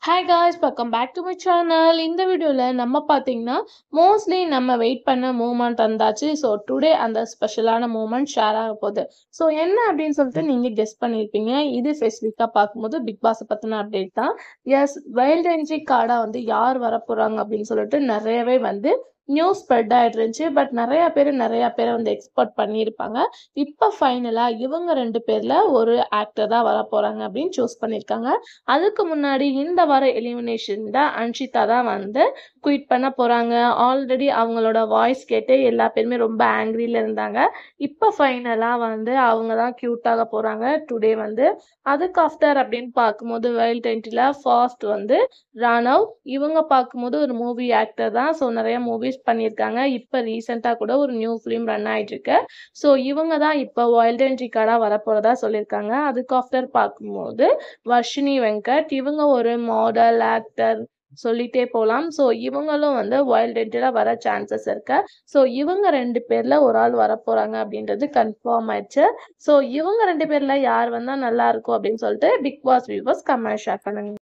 hi guys welcome back to my channel இந்த வீடியோவில் நம்ம பார்த்தீங்கன்னா மோஸ்ட்லி நம்ம வெயிட் பண்ண மூமெண்ட் வந்தாச்சு ஸோ டுடே அந்த ஸ்பெஷலான மூமெண்ட் ஷேர் ஆக போகுது ஸோ என்ன அப்படின்னு சொல்லிட்டு நீங்கள் கெஸ் பண்ணியிருப்பீங்க இது ஸ்பெசிஃபிக்காக பார்க்கும்போது பிக் பாஸை பற்றின அப்டேட் தான் எஸ் வைல்ட் என்ட்ரி கார்டாக வந்து யார் வர போகிறாங்க அப்படின்னு சொல்லிட்டு நிறையவே வந்து நியூஸ் ஸ்ப்ரெட் ஆகிட்டு இருந்துச்சு பட் நிறைய பேர் நிறைய பேரை வந்து எக்ஸ்பெக்ட் பண்ணியிருப்பாங்க இப்போ ஃபைனலாக இவங்க ரெண்டு பேரில் ஒரு ஆக்டர் தான் வர போகிறாங்க அப்படின்னு சூஸ் பண்ணியிருக்காங்க அதுக்கு முன்னாடி இந்த வார எலிமினேஷனில் அன்ஷிதா தான் வந்து குயிட் பண்ண போகிறாங்க ஆல்ரெடி அவங்களோட வாய்ஸ் கேட்டு எல்லா பேருமே ரொம்ப ஆங்க்ரியில் இருந்தாங்க இப்போ ஃபைனலாக வந்து அவங்க தான் க்யூட்டாக போகிறாங்க டுடே வந்து அதுக்கு ஆஃப்டர் அப்படின்னு பார்க்கும்போது வைல்ட் டென்ட்டில் ஃபாஸ்ட் வந்து ராணவ் இவங்க பார்க்கும்போது ஒரு மூவி ஆக்டர் தான் ஸோ நிறைய மூவிஸ் பண்ணியிருக்காங்க இப்போ ரீசெண்டாக கூட ஒரு நியூ ஃபிலிம் ரன் ஆயிட்டு இருக்கு ஸோ இவங்க தான் இப்போ வைல்ட் அண்ட் ரிகார்டாக வரப்போகிறதா சொல்லியிருக்காங்க அதுக்கு ஆஃப்டர் பார்க்கும்போது வர்ஷினி வெங்கட் இவங்க ஒரு மாடல் ஆக்டர் சொல்லிட்டே போகலாம் ஸோ இவங்களும் வந்து வைல்ட் என்ட்ரியில் வர சான்சஸ் இருக்கு ஸோ இவங்க ரெண்டு பேரில் ஒரு ஆள் வரப்போகிறாங்க அப்படின்றது கன்ஃபார்ம் ஆயிடுச்சு ஸோ இவங்க ரெண்டு பேரில் யார் வந்தால் நல்லா இருக்கும் அப்படின்னு சொல்லிட்டு Bigg Boss viewers comment share பண்ணுங்க